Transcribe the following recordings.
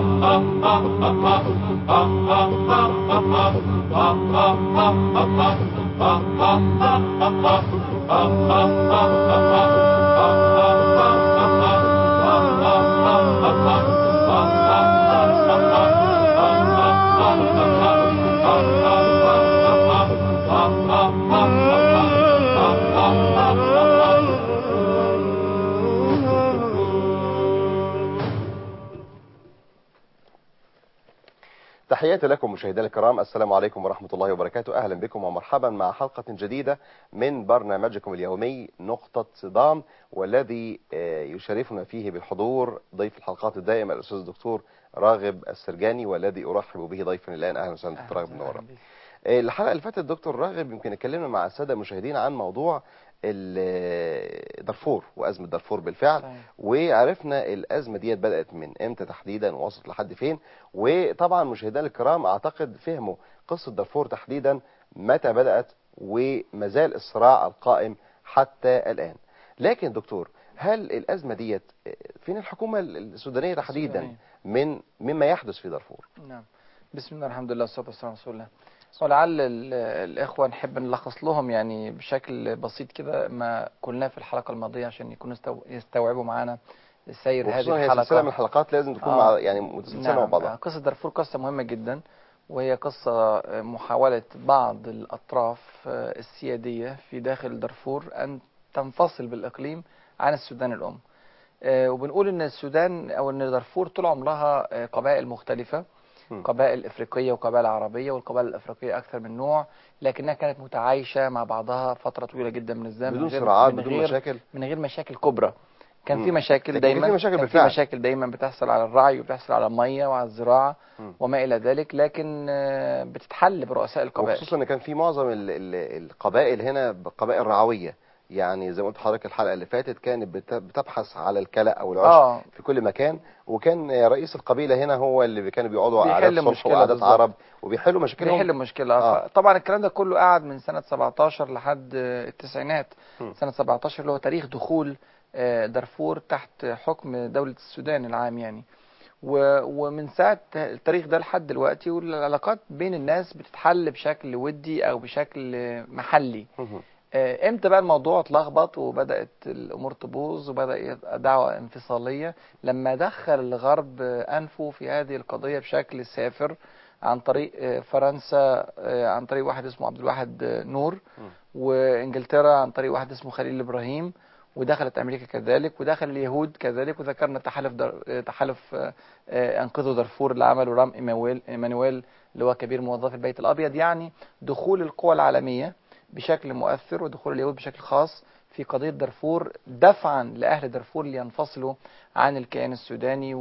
تحياتي لكم مشاهدينا الكرام السلام عليكم ورحمة الله وبركاته أهلا بكم ومرحبا مع حلقة جديدة من برنامجكم اليومي نقطة صدام والذي آه، يشرفنا فيه بالحضور ضيف الحلقات الدائمة الأستاذ الدكتور راغب السرجاني والذي أرحب به ضيفا الآن أهلا وسهلا دكتور راغب منورا آه، الحلقة اللي فاتت دكتور راغب يمكن اتكلمنا مع السادة المشاهدين عن موضوع ال- دارفور وأزمة دارفور بالفعل صحيح. وعرفنا الأزمة ديت بدأت من امتى تحديدا ووصلت لحد فين وطبعا مشاهدينا الكرام أعتقد فهموا قصة دارفور تحديدا متى بدأت ومازال الصراع القائم حتى الآن لكن دكتور هل الأزمة ديت فين الحكومة السودانية تحديدا السودانية. من مما يحدث في دارفور نعم بسم الله الحمد لله والصلاة والسلام على رسول الله ولعل ال- الإخوة نحب نلخص لهم يعني بشكل بسيط كده ما قلناه في الحلقة الماضية عشان يكونوا يستو- يستوعبوا معانا سير هذه وخصوصا هي الحلقة سلسلة من الحلقات لازم تكون آه. مع يعني متسلسلة مع بعضها قصة دارفور قصة مهمة جدا وهي قصة محاولة بعض الأطراف السيادية في داخل دارفور أن تنفصل بالإقليم عن السودان الأم آه، وبنقول ان السودان او ان دارفور طول عمرها آه، قبائل مختلفة م. قبائل افريقية وقبائل عربية والقبائل الافريقية اكثر من نوع لكنها كانت متعايشة مع بعضها فترة طويلة جدا من الزمن بدون من غير صراعات من بدون غير مشاكل من غير مشاكل كبرى كان مم. في مشاكل لكن دايما في مشاكل كان في بالفعل. مشاكل دايما بتحصل على الرعي وبتحصل على المية وعلى الزراعة مم. وما الى ذلك لكن آه، بتتحل برؤساء القبائل وخصوصا ان كان في معظم ال ال القبائل هنا قبائل رعويه يعني زي ما قلت لحضرتك الحلقه اللي فاتت كانت بت- بتبحث على الكلأ او العشب اه في كل مكان وكان رئيس القبيله هنا هو اللي كانوا بيقعدوا بيحل قعدات صلح مشكلة وقعدات بالظبط. عرب وبيحلوا مشاكلهم بيحل المشكلة آه. آه. طبعا الكلام ده كله قعد من سنة 17 لحد آه، التسعينات م. سنة 17 اللي هو تاريخ دخول آه، دارفور تحت حكم دولة السودان العام يعني و- ومن ساعة التاريخ ده لحد دلوقتي والعلاقات بين الناس بتتحل بشكل ودي أو بشكل آه، محلي مهم. آه، امتى بقى الموضوع اتلخبط وبدأت الأمور تبوظ وبدأ يبقى دعوة انفصالية لما دخل الغرب آه، أنفه في هذه القضية بشكل سافر عن طريق آه، فرنسا آه، عن طريق واحد اسمه عبد الواحد آه، نور مم. وانجلترا عن طريق واحد اسمه خليل ابراهيم ودخلت امريكا كذلك ودخل اليهود كذلك وذكرنا تحالف در... آه، تحالف آه، آه، انقذوا دارفور اللي عمله رام ايمانويل ايمانويل اللي هو كبير موظفي البيت الابيض يعني دخول القوى العالميه بشكل مؤثر ودخول اليهود بشكل خاص في قضية دارفور دفعا لأهل دارفور لينفصلوا عن الكيان السوداني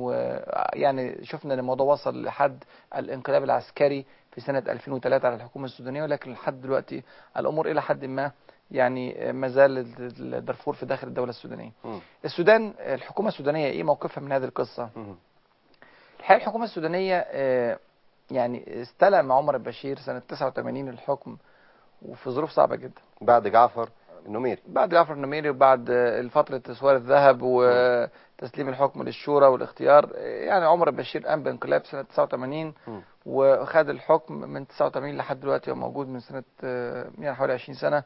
ويعني شفنا ان الموضوع وصل لحد الانقلاب العسكري في سنة 2003 على الحكومة السودانية ولكن لحد دلوقتي الأمور إلى حد ما يعني ما زال دارفور في داخل الدولة السودانية مم. السودان الحكومة السودانية إيه موقفها من هذه القصة مهم. الحقيقة الحكومة السودانية آه، يعني استلم عمر البشير سنة 89 الحكم وفي ظروف صعبة جدا بعد جعفر النميري بعد جعفر النميري وبعد آه، فترة اسوار الذهب وتسليم الحكم للشورى والاختيار آه، يعني عمر البشير قام بانقلاب سنة 89 مم. وخد الحكم من 89 لحد دلوقتي هو موجود من سنة آه، يعني حوالي 20 سنة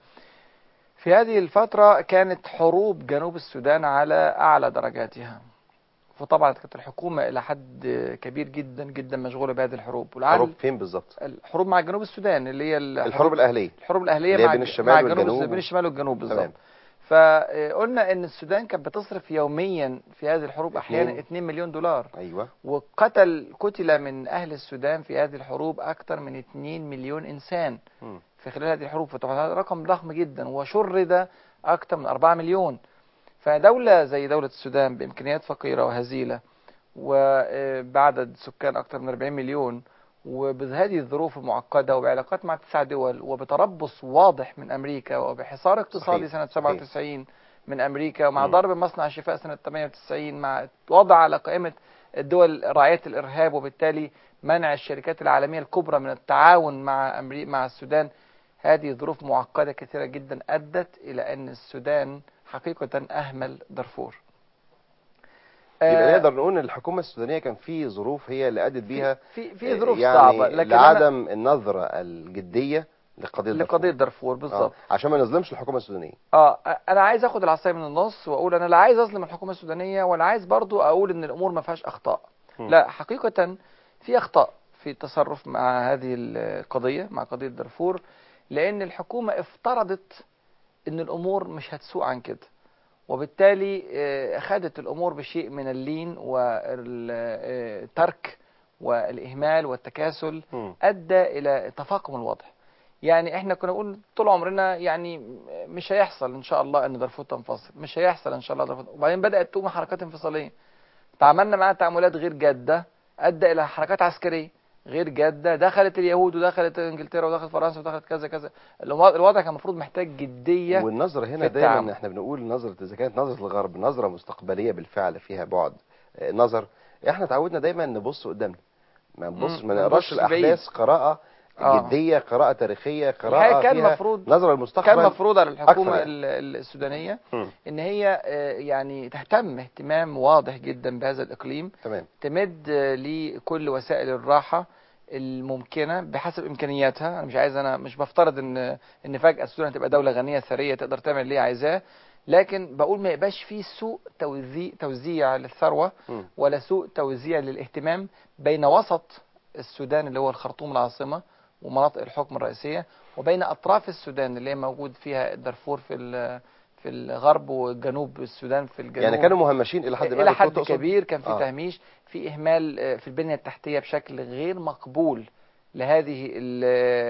في هذه الفترة كانت حروب جنوب السودان على أعلى درجاتها فطبعا كانت الحكومة إلى حد كبير جدا جدا مشغولة بهذه الحروب حروب والعالم فين بالظبط الحروب مع جنوب السودان اللي هي الحروب الاهليه الحروب الأهلية اللي هي مع بين الج- الشمال مع جنوب والجنوب. الس- بين الشمال والجنوب تمام بالظبط فقلنا ان السودان كانت بتصرف يوميا في هذه الحروب احيانا اتنين. 2 مليون دولار ايوه وقتل قتل من اهل السودان في هذه الحروب اكثر من 2 مليون انسان مم. في خلال هذه الحروب فطبعا هذا رقم ضخم جدا وشرد اكثر من 4 مليون فدولة زي دولة السودان بامكانيات فقيرة وهزيلة وبعدد سكان اكثر من 40 مليون وبهذه الظروف المعقدة وبعلاقات مع تسع دول وبتربص واضح من أمريكا وبحصار اقتصادي صحيح، سنة صحيح. 97 من أمريكا ومع مم. ضرب مصنع الشفاء سنة 98 مع وضع على قائمة الدول راعية الإرهاب وبالتالي منع الشركات العالمية الكبرى من التعاون مع أمريكا مع السودان هذه ظروف معقدة كثيرة جدا أدت إلى أن السودان حقيقة أهمل دارفور يبقى آه، نقدر نقول ان الحكومه السودانيه كان في ظروف هي اللي ادت بيها في في ظروف يعني صعبه لكن أنا لعدم النظره الجديه لقضيه لقضيه دارفور. دارفور آه. بالظبط عشان ما نظلمش الحكومه السودانيه اه انا عايز اخد العصايه من النص واقول انا لا عايز اظلم الحكومه السودانيه ولا عايز برضو اقول ان الامور ما فيهاش اخطاء مم. لا حقيقه في اخطاء في التصرف مع هذه القضيه مع قضيه دارفور لان الحكومه افترضت ان الامور مش هتسوء عن كده وبالتالي آه، اخذت الامور بشيء من اللين والترك والاهمال والتكاسل مم. ادى الى تفاقم الوضع يعني احنا كنا نقول طول عمرنا يعني مش هيحصل ان شاء الله ان دارفور تنفصل مش هيحصل ان شاء الله دارفور وبعدين بدات تقوم حركات انفصاليه تعاملنا معاها تعاملات غير جاده ادى الى حركات عسكريه غير جاده دخلت اليهود ودخلت انجلترا ودخلت فرنسا ودخلت كذا كذا الوضع الوضع كان المفروض محتاج جديه والنظره هنا في دايما التعامل. احنا بنقول نظره اذا كانت نظره الغرب نظره مستقبليه بالفعل فيها بعد آه، نظر احنا تعودنا دايما نبص قدامنا ما نبص مم، ما ما نقراش نبصش بعيد. الاحداث قراءه آه. جديه قراءه تاريخيه الحقيقة قراءه كان فيها مفروض نظره كان للمستقبل مفروض على الحكومه أكثر ال- ال- السودانيه مم. ان هي آه، يعني تهتم اهتمام واضح جدا بهذا الاقليم تمام تمد آه، لكل وسائل الراحه الممكنه بحسب امكانياتها انا مش عايز انا مش بفترض ان ان فجاه السودان تبقى دوله غنيه ثريه تقدر تعمل اللي هي عايزاه لكن بقول ما يبقاش فيه سوء توزيع توزيع للثروه مم. ولا سوء توزيع للاهتمام بين وسط السودان اللي هو الخرطوم العاصمه ومناطق الحكم الرئيسيه وبين اطراف السودان اللي هي موجود فيها الدارفور في ال- في الغرب وجنوب السودان في الجنوب يعني كانوا مهمشين الى حد ما الى دكتور حد تقصد؟ كبير كان في آه. تهميش في اهمال آه، في البنيه التحتيه بشكل غير مقبول لهذه ال-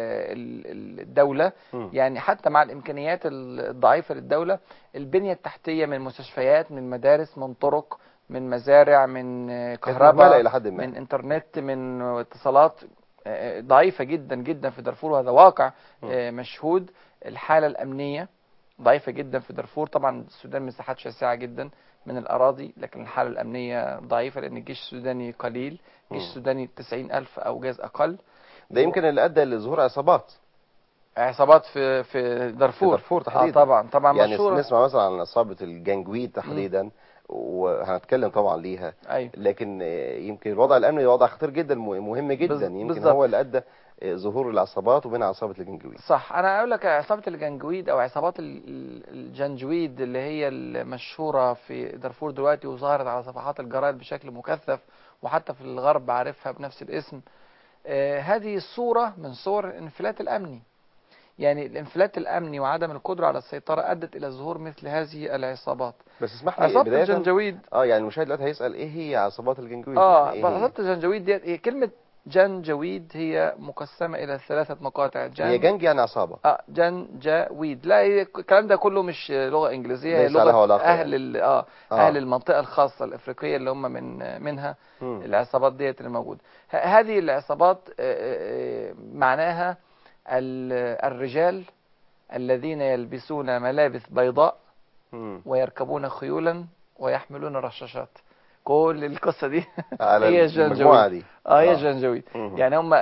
ال- الدوله مم. يعني حتى مع الامكانيات الضعيفه للدوله البنيه التحتيه من مستشفيات من مدارس من طرق من مزارع من آه، كانت مهملة كهرباء الى حد ما من انترنت من اتصالات آه، ضعيفه جدا جدا في دارفور وهذا واقع م. آه، مشهود الحاله الامنيه ضعيفه جدا في دارفور طبعا السودان مساحات شاسعه جدا من الاراضي لكن الحاله الامنيه ضعيفه لان الجيش السوداني قليل الجيش م. السوداني 90 الف او جاز اقل ده يمكن اللي ادى لظهور عصابات عصابات في في في دارفور دارفور اه تحديدا طبعا طبعا يعني مشهوره نسمع مثلا عن عصابه الجنجويد تحديدا وهنتكلم طبعا ليها ايوه لكن آه، يمكن الوضع الامني وضع خطير جدا م- مهم جدا بز- يمكن بالظبط. هو اللي ادى آه، ظهور العصابات وبين عصابه الجنجويد صح انا اقول لك عصابه الجنجويد او عصابات ال- ال- الجنجويد اللي هي المشهوره في دارفور دلوقتي وظهرت على صفحات الجرائد بشكل مكثف وحتى في الغرب عارفها بنفس الاسم آه هذه صوره من صور الانفلات الامني يعني الانفلات الامني وعدم القدره على السيطره ادت الى ظهور مثل هذه العصابات بس اسمح لي عصابه بدايه الجنجويد اه يعني المشاهد دلوقتي هيسال ايه هي عصابات الجنجويد اه إيه هي؟ عصابه الجنجويد ديت هي كلمه جنجويد هي مقسمه الى ثلاثه مقاطع جن هي جنج يعني عصابه اه جنجاويد لا هي الكلام ده كله مش لغه انجليزيه هي ليس لها لغه علاقة اهل يعني. ال- اه آه. اهل المنطقه الخاصه الافريقيه اللي هم من منها مم. العصابات ديت اللي موجوده ه- هذه العصابات آه، آه، آه، معناها ال- الرجال الذين يلبسون ملابس بيضاء مم. ويركبون خيولا ويحملون رشاشات كل القصه دي على هي المجموعه جنجويد. دي اه هي آه. جنجويد مم. يعني هم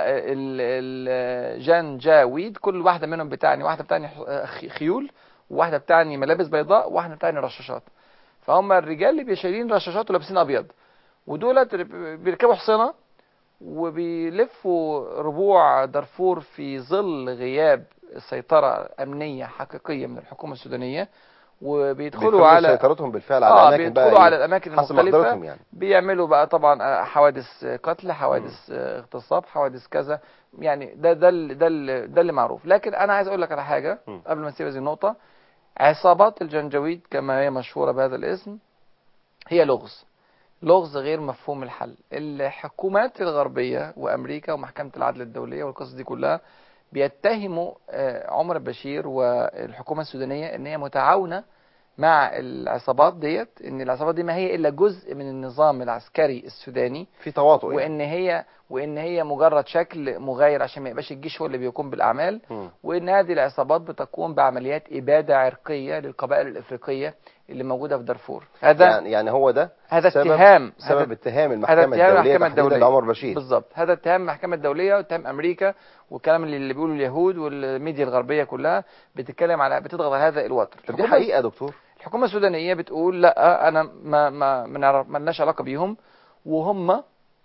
الجنجاويد كل واحده منهم بتعني واحده بتعني خ- خيول وواحده بتعني ملابس بيضاء وواحده بتعني رشاشات فهم الرجال اللي بيشيلين رشاشات ولابسين ابيض ودولت بيركبوا حصنه وبيلفوا ربوع دارفور في ظل غياب سيطره امنيه حقيقيه من الحكومه السودانيه وبيدخلوا بيفرضوا على سيطرتهم بالفعل على اه اماكن بقى بيدخلوا إيه؟ على الاماكن حسب المختلفه مقدرتهم يعني بيعملوا بقى طبعا آه، حوادث آه، قتل حوادث آه، اغتصاب حوادث كذا يعني ده ده ال- ده ال- ده اللي معروف لكن انا عايز اقول لك على حاجه مم. قبل ما نسيب هذه النقطه عصابات الجنجويد كما هي مشهوره بهذا الاسم هي لغز لغز غير مفهوم الحل الحكومات الغربيه وامريكا ومحكمه العدل الدوليه والقصص دي كلها بيتهموا آه، عمر البشير والحكومه السودانيه ان هي متعاونه مع العصابات ديت ان العصابات دي ما هي الا جزء من النظام العسكري السوداني في تواطؤ يعني وان هي وان هي مجرد شكل مغاير عشان ما يبقاش الجيش هو اللي بيقوم بالاعمال مم. وان هذه العصابات بتقوم بعمليات اباده عرقيه للقبائل الافريقيه اللي موجوده في دارفور هذا يعني يعني هو ده هذا سبب- اتهام سبب هذا اتهام هذا المحكمه اتهام الدوليه المحكمة تحديدا الدولية. لعمر بشير بالظبط هذا اتهام المحكمه الدوليه واتهام امريكا والكلام اللي, اللي بيقوله اليهود والميديا الغربيه كلها بتتكلم على بتضغط على هذا الوتر طب دي الحكومة- حقيقه يا دكتور الحكومه السودانيه بتقول لا انا ما ما ما نعرف- ما لناش علاقه بيهم وهم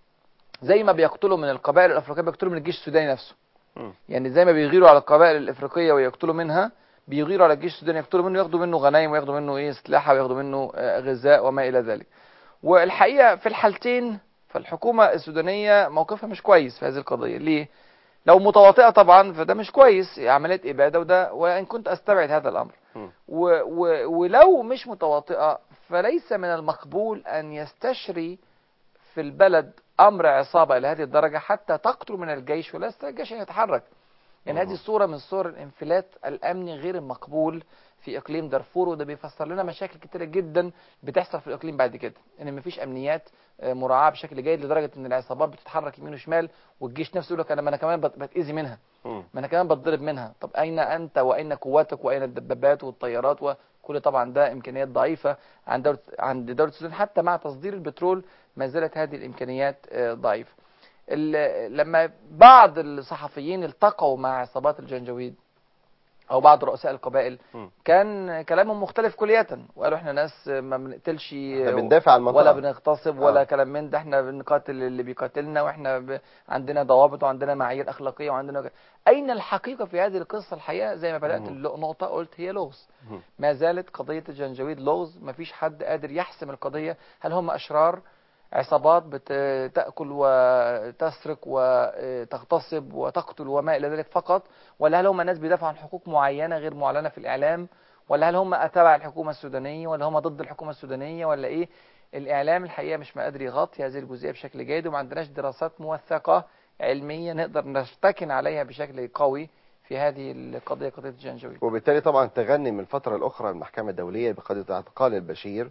زي ما بيقتلوا من القبائل الافريقيه بيقتلوا من الجيش السوداني نفسه مم. يعني زي ما بيغيروا على القبائل الافريقيه ويقتلوا منها بيغيروا على الجيش السوداني يقتلوا منه ياخدوا منه غنايم وياخدوا منه ايه اسلحه وياخدوا منه آه، غذاء وما الى ذلك والحقيقه في الحالتين فالحكومه السودانيه موقفها مش كويس في هذه القضيه ليه لو متواطئه طبعا فده مش كويس عمليه اباده وده وان كنت استبعد هذا الامر مم. و و ولو مش متواطئه فليس من المقبول ان يستشري في البلد امر عصابه الى هذه الدرجه حتى تقتل من الجيش ولا يستطيع الجيش ان يتحرك يعني مم. هذه صوره من صور الانفلات الامني غير المقبول في اقليم دارفور وده بيفسر لنا مشاكل كتيره جدا بتحصل في الاقليم بعد كده ان مفيش امنيات آه، مراعاه بشكل جيد لدرجه ان العصابات بتتحرك يمين وشمال والجيش نفسه يقول لك انا ما انا كمان بت- بتاذي منها مم. ما انا كمان بتضرب منها طب اين انت واين قواتك واين الدبابات والطيارات وكل طبعا ده امكانيات ضعيفه عند دوله عند دوله السودان حتى مع تصدير البترول ما زالت هذه الامكانيات آه، ضعيفه ال- لما بعض الصحفيين التقوا مع عصابات الجنجويد او بعض رؤساء القبائل مم. كان كلامهم مختلف كلية وقالوا احنا ناس ما بنقتلش احنا بندافع عن المنطقه ولا بنغتصب ولا آه. كلام من ده احنا بنقاتل اللي بيقاتلنا واحنا ب... عندنا ضوابط وعندنا معايير اخلاقيه وعندنا اين الحقيقه في هذه القصه الحقيقه زي ما بدات مم. النقطه قلت هي لغز مم. ما زالت قضيه الجنجويد لغز ما فيش حد قادر يحسم القضيه هل هم اشرار عصابات بتاكل وتسرق وتغتصب وتقتل وما الى ذلك فقط ولا هل هم ناس بيدافعوا عن حقوق معينه غير معلنه في الاعلام ولا هل هم تبع الحكومه السودانيه ولا هم ضد الحكومه السودانيه ولا ايه الاعلام الحقيقه مش قادر يغطي هذه الجزئيه بشكل جيد وما عندناش دراسات موثقه علميه نقدر نشتكن عليها بشكل قوي في هذه القضيه قضيه الجنجويد وبالتالي طبعا تغني من الفترة الأخرى المحكمة الدولية بقضية اعتقال البشير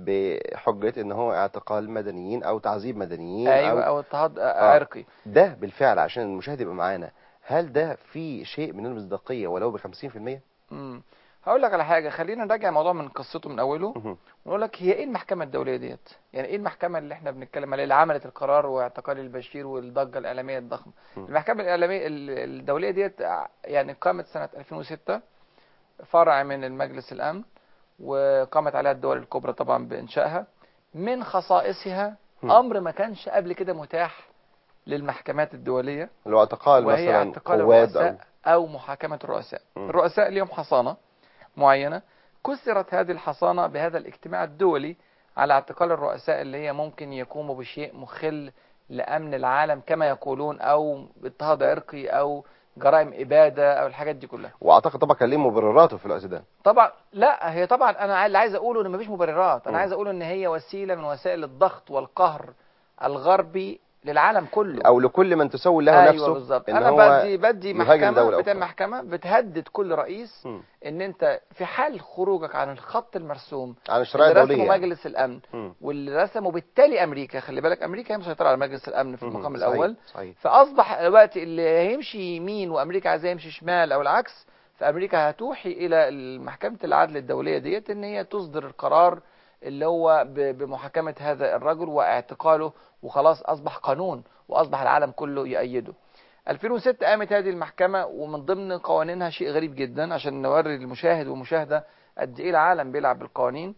بحجة ان هو اعتقال مدنيين او تعذيب مدنيين ايوه أو او اضطهاد عرقي ده بالفعل عشان المشاهد يبقى معانا هل ده في شيء من المصداقية ولو ب 50%؟ امم هقول لك على حاجه خلينا نراجع الموضوع من قصته من اوله مهم. ونقول لك هي ايه المحكمه الدوليه ديت يعني ايه المحكمه اللي احنا بنتكلم عليها اللي عملت القرار واعتقال البشير والضجه الاعلاميه الضخمه م. المحكمه الاعلاميه ال- الدوليه ديت ع- يعني قامت سنه 2006 فرع من المجلس الامن وقامت عليها الدول الكبرى طبعا بانشائها من خصائصها م. امر ما كانش قبل كده متاح للمحكمات الدوليه لو اعتقال وهي مثلا اعتقال قواد الرؤساء او أو محاكمة الرؤساء م. الرؤساء ليهم حصانة معينة كسرت هذه الحصانة بهذا الاجتماع الدولي على اعتقال الرؤساء اللي هي ممكن يقوموا بشيء مخل لأمن العالم كما يقولون أو اضطهاد عرقي أو جرائم إبادة أو الحاجات دي كلها واعتقد طبعا كان ليه مبرراته في الوقت ده طبعا لا هي طبعا أنا اللي عايز أقوله إن مفيش مبررات أنا م. عايز أقوله إن هي وسيلة من وسائل الضغط والقهر الغربي للعالم كله او لكل من تسول له ايوه نفسه بالظبط ان انا هو بدي بدي يهاجم محكمه دولة بتاع أخرى. محكمه بتهدد كل رئيس مم. ان انت في حال خروجك عن الخط المرسوم عن الشرائع اللي الدولية رسمه يعني. مجلس الامن مم. واللي رسمه بالتالي امريكا خلي بالك امريكا هي مسيطره على مجلس الامن في مم. المقام صحيح. الاول صحيح فاصبح الوقت اللي هيمشي يمين وامريكا عايزاه يمشي شمال او العكس فامريكا هتوحي الى محكمه العدل الدوليه ديت ان هي تصدر القرار اللي هو ب- بمحاكمه هذا الرجل واعتقاله وخلاص اصبح قانون واصبح العالم كله يأيده 2006 قامت هذه المحكمة ومن ضمن قوانينها شيء غريب جدا عشان نوري للمشاهد والمشاهدة قد ايه العالم بيلعب بالقوانين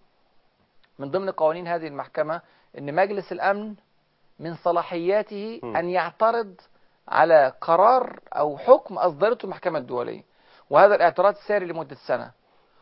من ضمن قوانين هذه المحكمة ان مجلس الامن من صلاحياته م. ان يعترض على قرار او حكم اصدرته المحكمة الدولية وهذا الاعتراض ساري لمدة سنة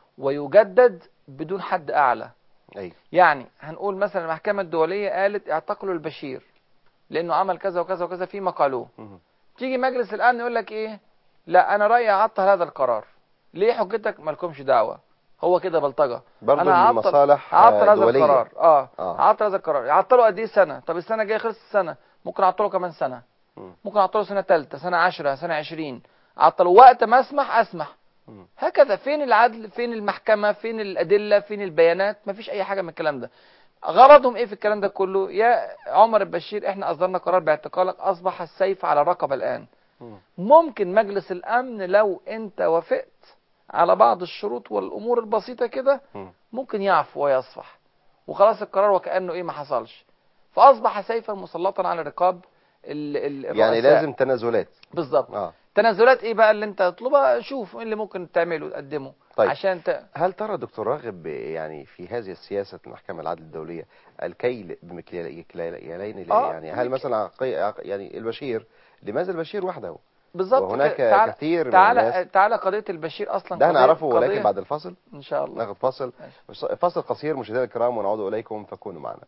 ويجدد بدون حد اعلى ايوه يعني هنقول مثلا المحكمة الدولية قالت اعتقلوا البشير لانه عمل كذا وكذا وكذا فيما قالوه مم. تيجي مجلس الامن يقول لك ايه لا انا رايي اعطل هذا القرار ليه حجتك مالكمش دعوه هو كده بلطجه برضه انا هعطل- المصالح هعطل آه، هذا دولية. القرار اه, آه. هعطل هذا القرار يعطلوا قد ايه سنه طب السنه الجايه خلصت السنه ممكن اعطله كمان سنه مم. ممكن اعطله سنه ثالثه سنه 10 سنه 20 عطلوا وقت ما اسمح اسمح مم. هكذا فين العدل فين المحكمة فين الأدلة فين البيانات مفيش أي حاجة من الكلام ده غرضهم ايه في الكلام ده كله يا عمر البشير احنا اصدرنا قرار باعتقالك اصبح السيف على الرقبة الان مم. ممكن مجلس الامن لو انت وافقت على بعض الشروط والامور البسيطة كده مم. ممكن يعفو ويصفح وخلاص القرار وكأنه ايه ما حصلش فاصبح سيفا مسلطا على رقاب ال ال يعني الرؤساء. لازم تنازلات بالظبط اه تنازلات ايه بقى اللي انت تطلبها شوف ايه اللي ممكن تعمله تقدمه طيب. عشان ت... هل ترى دكتور راغب يعني في هذه السياسة المحكمة العدل الدولية الكيل بمكيالين آه، يعني هل مك- مثلا قي- يعني البشير لماذا البشير وحده بالظبط وهناك كده. تعالى كثير من تعالى الناس تعالى قضيه البشير اصلا ده قضية- هنعرفه ولكن قضية- بعد الفاصل ان شاء الله ناخد فاصل فاصل قصير مشاهدينا الكرام ونعود إليكم فكونوا معنا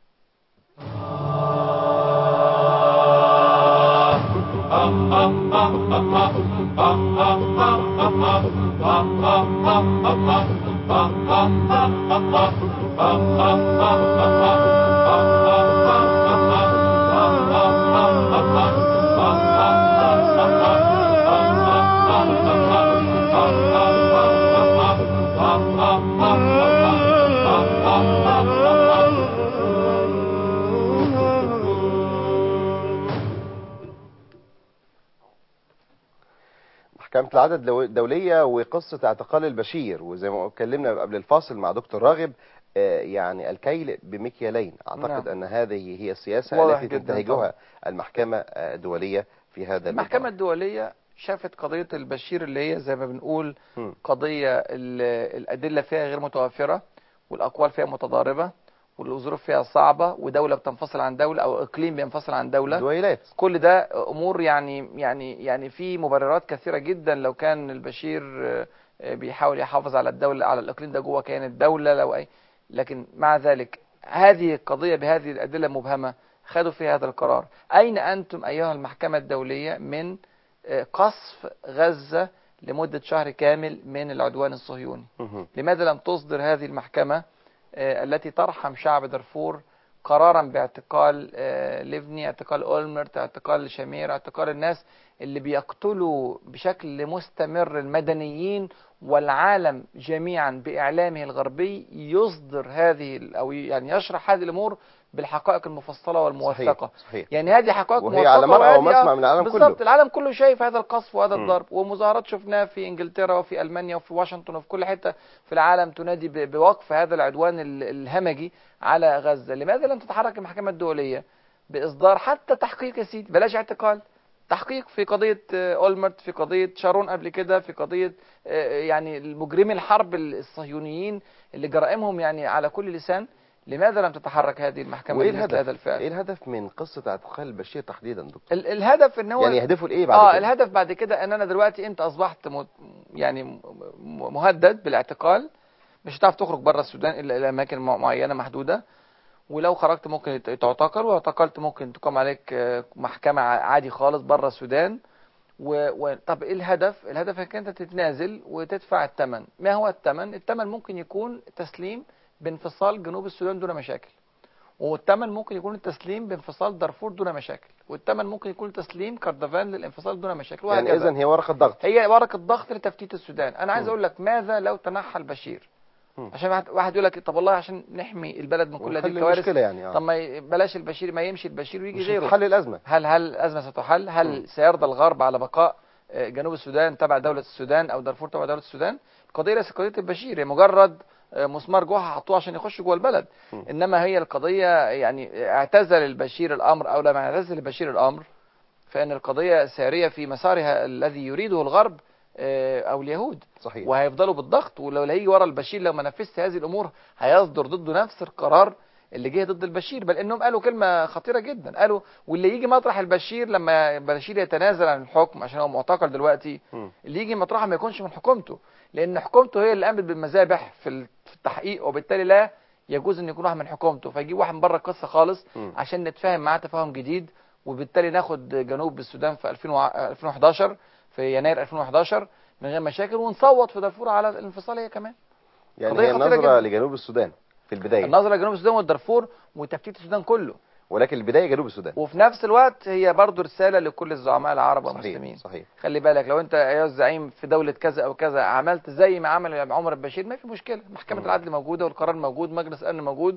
محكمة العدل الدو- الدولية وقصة اعتقال البشير وزي ما اتكلمنا قبل الفاصل مع دكتور راغب آه، يعني الكيل بمكيالين اعتقد نعم. ان هذه هي السياسة واضح التي جداً تنتهجها المحكمة آه، الدولية في هذا المحكمة الإطار. الدولية شافت قضية البشير اللي هي زي ما بنقول مم. قضية ال- الأدلة فيها غير متوافرة والأقوال فيها متضاربة والظروف فيها صعبة ودولة بتنفصل عن دولة أو إقليم بينفصل عن دولة دويلات كل ده أمور يعني يعني يعني في مبررات كثيرة جدا لو كان البشير آه، آه، بيحاول يحافظ على الدولة على الإقليم ده جوه كيان الدولة لو أي لكن مع ذلك هذه القضية بهذه الأدلة المبهمة خدوا في هذا القرار أين أنتم أيها المحكمة الدولية من آه، قصف غزة لمدة شهر كامل من العدوان الصهيوني مهم. لماذا لم تصدر هذه المحكمة آه، التي ترحم شعب دارفور قرارا باعتقال آه، ليفني اعتقال اولمرت اعتقال شامير اعتقال الناس اللي بيقتلوا بشكل مستمر المدنيين والعالم جميعا بإعلامه الغربي يصدر هذه ال- أو يعني يشرح هذه الأمور بالحقائق المفصلة والموثقة صحيح صحيح يعني هذه حقائق وهي موثقة على مرأى وهذه- ومسمع من العالم بالظبط كله. العالم كله شايف هذا القصف وهذا مم. الضرب ومظاهرات شفناها في انجلترا وفي المانيا وفي واشنطن وفي كل حته في العالم تنادي ب- بوقف هذا العدوان ال- الهمجي على غزه لماذا لم تتحرك المحكمه الدوليه باصدار حتى تحقيق يا سيدي بلاش اعتقال تحقيق في قضية آه، أولمرت في قضية شارون قبل كده في قضية آه، يعني المجرمي الحرب الصهيونيين اللي جرائمهم يعني على كل لسان لماذا لم تتحرك هذه المحكمة وايه لمثل هذا الهدف الفعل ايه الهدف من قصة اعتقال البشير تحديدا دكتور ال- الهدف ان هو يعني يهدفوا لايه بعد اه كده الهدف بعد كده ان انا دلوقتي انت اصبحت م... يعني م- م- مهدد بالاعتقال مش هتعرف تخرج بره السودان الا الى اماكن مع- معينه محدوده ولو خرجت ممكن يت- تعتقل ولو اعتقلت ممكن تقام عليك آه، محكمه ع- عادي خالص بره السودان و... و... طب ايه الهدف الهدف انك انت تتنازل وتدفع الثمن ما هو الثمن الثمن ممكن يكون تسليم بانفصال جنوب السودان دون مشاكل والثمن ممكن يكون التسليم بانفصال دارفور دون مشاكل والثمن ممكن يكون تسليم كردفان للانفصال دون مشاكل يعني وهكذا اذا هي ورقة ضغط هي ورقة ضغط لتفتيت السودان انا عايز مم. اقول لك ماذا لو تنحى البشير مم. عشان واحد- واحد يقول لك طب والله عشان نحمي البلد من كل هذه ونحل الكوارث المشكلة يعني اه طب ما ي- بلاش البشير ما يمشي البشير ويجي مش غيره هتحل الازمة هل هل الازمه ستحل هل مم. سيرضى الغرب على بقاء آه، جنوب السودان تبع دوله السودان او دارفور تبع دوله السودان القضيه ليست قضيه البشير هي مجرد آه، مسمار جوه حطوه عشان يخش جوه البلد مم. انما هي القضيه يعني اعتزل البشير الامر او لم يعتزل البشير الامر فان القضيه ساريه في مسارها الذي يريده الغرب آه، او اليهود صحيح وهيفضلوا بالضغط ولو هيجي ورا البشير لو ما نفذت هذه الامور هيصدر ضده نفس القرار اللي جه ضد البشير بل انهم قالوا كلمه خطيره جدا قالوا واللي يجي مطرح البشير لما البشير يتنازل عن الحكم عشان هو معتقل دلوقتي مم. اللي يجي مطرحه ما يكونش من حكومته لان حكومته هي اللي قامت بالمذابح في ال- في التحقيق وبالتالي لا يجوز ان يكون واحد من حكومته فيجيب واحد من بره القصه خالص مم. عشان نتفاهم معاه تفاهم جديد وبالتالي ناخد جنوب السودان في 2000 وع- 2011 في يناير 2011 من غير مشاكل ونصوت في دارفور على الانفصال هي كمان يعني قضية هي خطيرة النظرة جداً. لجنوب السودان في البداية النظره لجنوب السودان والدارفور وتفتيت السودان كله ولكن البداية جنوب السودان وفي نفس الوقت هي برضو رساله لكل الزعماء العرب صحيح والمسلمين صحيح خلي بالك لو انت ايها الزعيم في دوله كذا او كذا عملت زي ما عمل عمر البشير ما في مشكله محكمه مم. العدل موجوده والقرار موجود مجلس الامن موجود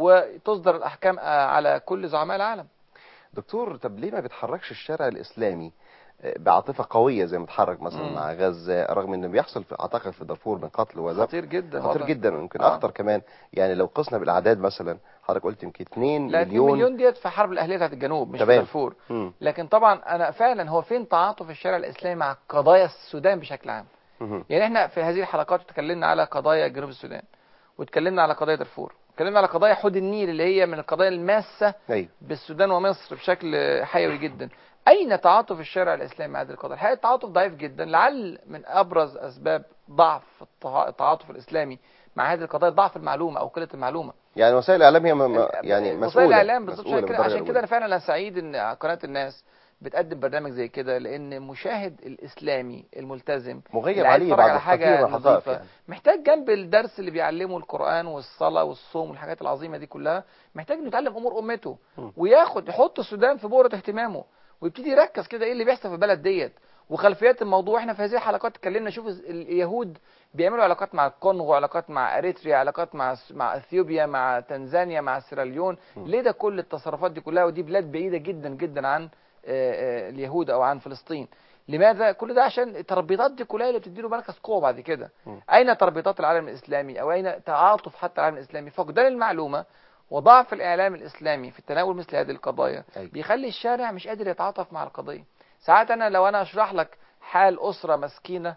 وتصدر الاحكام آه، على كل زعماء العالم دكتور طب ليه ما بيتحركش الشارع الاسلامي آه، بعاطفة قوية زي ما اتحرك مثلا مم. مع غزة رغم ان بيحصل في اعتقد في دارفور من قتل وذبح خطير جدا خطير وضع. جدا ويمكن آه. اخطر كمان يعني لو قسنا بالاعداد مثلا حضرتك قلت يمكن 2 لا 2 مليون مليون ديت في حرب الاهليه بتاعت الجنوب مش في تمام. دارفور مم. لكن طبعا انا فعلا هو فين تعاطف الشارع الاسلامي مع قضايا السودان بشكل عام مم. يعني احنا في هذه الحلقات اتكلمنا على قضايا جنوب السودان واتكلمنا على قضايا دارفور اتكلمنا على قضايا حوض النيل اللي هي من القضايا الماسه ايوه بالسودان ومصر بشكل حيوي جدا اين تعاطف الشارع الاسلامي مع هذه القضايا الحقيقه التعاطف ضعيف جدا لعل من ابرز اسباب ضعف التع- التعاطف الاسلامي مع هذه القضايا ضعف المعلومه او قله المعلومه يعني وسائل الاعلام هي م- م- يعني وسائل مسؤوله الاعلام بالظبط مسؤولة عشان كده بالدرجة عشان كده الأولى. انا فعلا انا سعيد ان قناه الناس بتقدم برنامج زي كده لان مشاهد الاسلامي الملتزم مغيب اللي عايز عليه يتفرج بعض على حاجه الخطير والحقائق نظيفه يعني محتاج جنب الدرس اللي بيعلمه القرآن والصلاة والصوم والحاجات العظيمة دي كلها محتاج انه يتعلم امور امته م. وياخد يحط السودان في بؤرة اهتمامه ويبتدي يركز كده ايه اللي بيحصل في البلد ديت وخلفيات الموضوع احنا في هذه الحلقات اتكلمنا شوف الز- اليهود بيعملوا علاقات مع الكونغو علاقات مع اريتريا علاقات مع س- مع اثيوبيا مع تنزانيا مع سيراليون م. ليه ده كل التصرفات دي كلها ودي بلاد بعيدة جدا جدا عن آه، آه، اليهود او عن فلسطين لماذا كل ده عشان التربيطات دي كلها اللي بتديله مركز قوه بعد كده م. اين تربيطات العالم الاسلامي او اين تعاطف حتى العالم الاسلامي فقدان المعلومه وضعف الاعلام الاسلامي في التناول مثل هذه القضايا أيوة. بيخلي الشارع مش قادر يتعاطف مع القضيه ساعات انا لو انا اشرح لك حال اسره مسكينه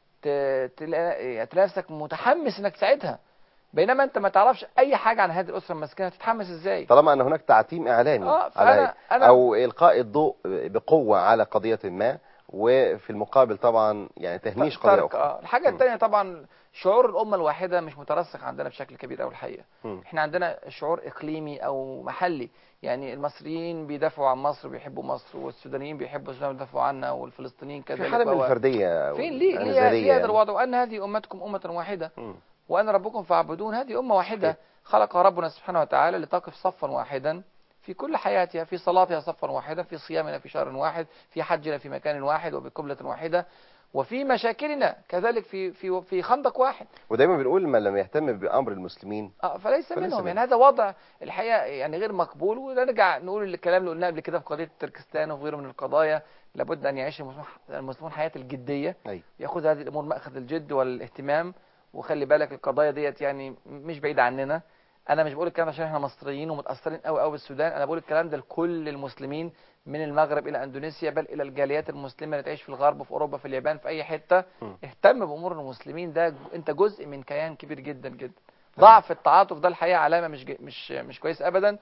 ت- تلاقي تلاقي نفسك متحمس انك تساعدها بينما انت ما تعرفش اي حاجه عن هذه الاسره المسكينه تتحمس ازاي طالما ان هناك تعتيم اعلامي اه على فانا انا او القاء الضوء بقوه على قضيه ما وفي المقابل طبعا يعني تهميش قضيه ترك اخرى اه الحاجه م. الثانيه طبعا شعور الامه الواحده مش مترسخ عندنا بشكل كبير قوي الحقيقه م. احنا عندنا شعور اقليمي او محلي يعني المصريين بيدافعوا عن مصر بيحبوا مصر والسودانيين بيحبوا السودان بيدافعوا عنها والفلسطينيين في كذلك حاله من وهو- الفرديه فين ليه ليه, والانزالية ليه هذا يعني. الوضع وان هذه امتكم امه واحده م. وأنا ربكم فاعبدون هذه أمة واحدة صحيح. خلق ربنا سبحانه وتعالى لتقف صفا واحدا في كل حياتها في صلاتها صفا واحدا في صيامنا في شهر واحد في حجنا في مكان واحد وبقبلة واحدة وفي مشاكلنا كذلك في في في خندق واحد ودايما بنقول من لم يهتم بامر المسلمين آه، فليس فليس منهم منهم. يعني هذا وضع الحقيقة يعني غير مقبول ونرجع نقول الكلام اللي قلناه قبل كده في قضية تركستان وفي غيره من القضايا لابد أن يعيش المسلمون المسلمون حياة الجدية ايوه ياخذ هذه الامور ماخذ الجد والاهتمام وخلي بالك القضايا ديت يعني مش بعيده عننا انا مش بقول الكلام ده عشان احنا مصريين ومتاثرين قوي قوي بالسودان انا بقول الكلام ده لكل المسلمين من المغرب الى اندونيسيا بل الى الجاليات المسلمه اللي تعيش في الغرب في اوروبا في اليابان في اي حته م. اهتم بامور المسلمين ده ج- انت جزء من كيان كبير جدا جدا ضعف التعاطف ده الحقيقه علامه مش ج- مش مش كويس ابدا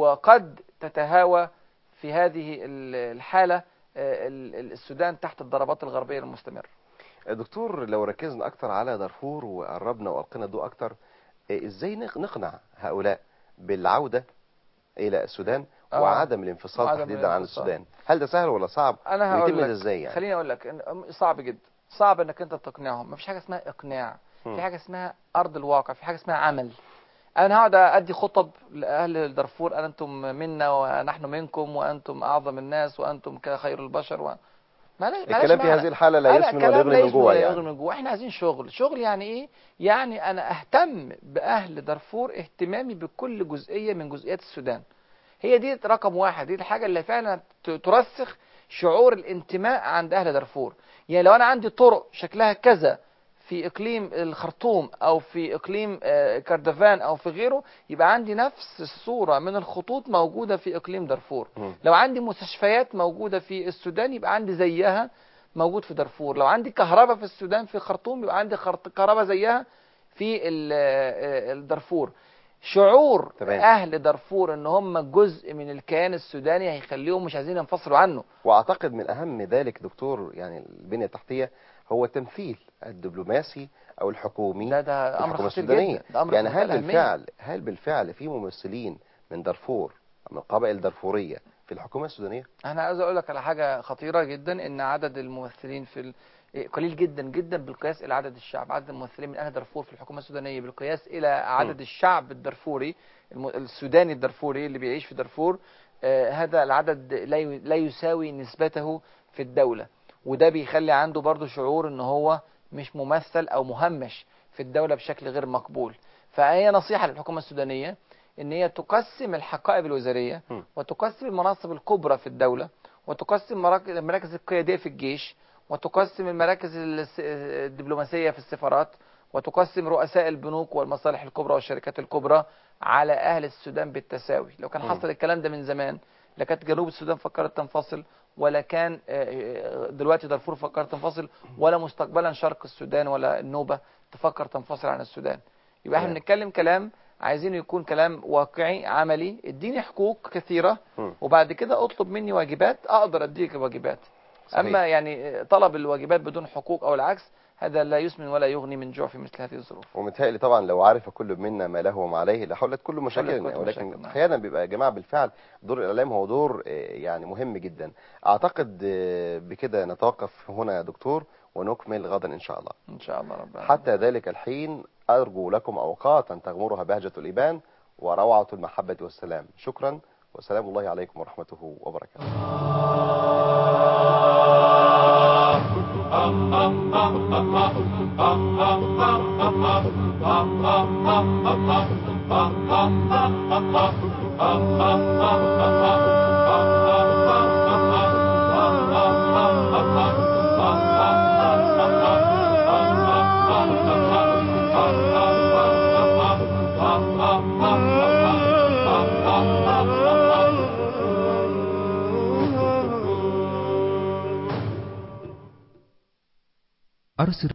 وقد تتهاوى في هذه ال- الحاله آه، ال- ال- السودان تحت الضربات الغربيه المستمره دكتور لو ركزنا اكتر على دارفور وقربنا والقينا الضوء اكتر إيه، ازاي نق- نقنع هؤلاء بالعوده الى السودان آه. وعدم الانفصال وعدم تحديدا عن الانفصال. السودان هل ده سهل ولا صعب انا هقول ويتم لك ده ازاي يعني خليني اقول لك إن- صعب جدا صعب انك انت تقنعهم مفيش حاجه اسمها اقناع مم. في حاجه اسمها ارض الواقع في حاجه اسمها عمل انا هقعد ادي خطب لاهل دارفور انتم منا ونحن منكم وانتم اعظم الناس وانتم كخير البشر و... مالهاش- مالهاش الكلام في معنى. هذه الحالة لا أنا يسمن ولا كلام يغني لا من يسمن جوه ولا يعني يغني من جوه احنا عايزين شغل شغل يعني ايه يعني انا اهتم باهل دارفور اهتمامي بكل جزئيه من جزئيات السودان هي دي رقم واحد دي الحاجه اللي فعلا ت- ترسخ شعور الانتماء عند اهل دارفور يعني لو انا عندي طرق شكلها كذا في اقليم الخرطوم او في اقليم آه، كردفان او في غيره يبقى عندي نفس الصوره من الخطوط موجوده في اقليم دارفور مم. لو عندي مستشفيات موجوده في السودان يبقى عندي زيها موجود في دارفور لو عندي كهرباء في السودان في خرطوم يبقى عندي خرط- كهرباء زيها في ال- آه، الدارفور شعور تمام. اهل دارفور ان هم جزء من الكيان السوداني هيخليهم مش عايزين ينفصلوا عنه واعتقد من اهم ذلك دكتور يعني البنية التحتية هو التمثيل الدبلوماسي او الحكومي ده ده امر الحكومة خطير السودانية جدا ده امر يعني في منتهى هل الأهمية. بالفعل هل بالفعل في ممثلين من دارفور من القبائل الدارفورية في الحكومة السودانية انا عايز اقول لك على حاجه خطيره جدا ان عدد الممثلين في ال... إيه، قليل جدا جدا بالقياس الى عدد الشعب عدد الممثلين من اهل دارفور في الحكومه السودانيه بالقياس الى عدد م. الشعب الدارفوري الم... السوداني الدارفوري اللي بيعيش في دارفور آه هذا العدد لا ي... لا يساوي نسبته في الدوله وده بيخلي عنده برضه شعور ان هو مش ممثل او مهمش في الدوله بشكل غير مقبول فهي نصيحه للحكومه السودانيه ان هي تقسم الحقائب الوزاريه م. وتقسم المناصب الكبرى في الدوله وتقسم مراكز المراكز القياديه في الجيش وتقسم المراكز الس- الدبلوماسيه في السفارات وتقسم رؤساء البنوك والمصالح الكبرى والشركات الكبرى على أهل السودان بالتساوي لو كان مم. حصل الكلام ده من زمان لا كانت جنوب السودان فكرت تنفصل ولا كان آه، آه، دلوقتي دارفور فكرت تنفصل ولا مستقبلا شرق السودان ولا النوبة تفكر تنفصل عن السودان يبقى احنا تمام. بنتكلم كلام عايزين يكون كلام واقعي عملي اديني حقوق كثيرة مم. وبعد كده اطلب مني واجبات اقدر اديك واجبات صحيح. اما يعني طلب الواجبات بدون حقوق او العكس هذا لا يسمن ولا يغني من جوع في مثل هذه الظروف ومتهيألي طبعا لو عرف كل منا ما له وما عليه لحلت كل مشاكلنا كل ولكن مشاكل، نعم. احيانا بيبقى يا جماعه بالفعل دور الاعلام هو دور آه، يعني مهم جدا اعتقد آه، بكده نتوقف هنا يا دكتور ونكمل غدا ان شاء الله ان شاء الله رب العالمين. حتى ذلك الحين ارجو لكم اوقاتا تغمرها بهجه الايمان وروعه المحبه والسلام شكرا وسلام الله عليكم ورحمته وبركاته أرسل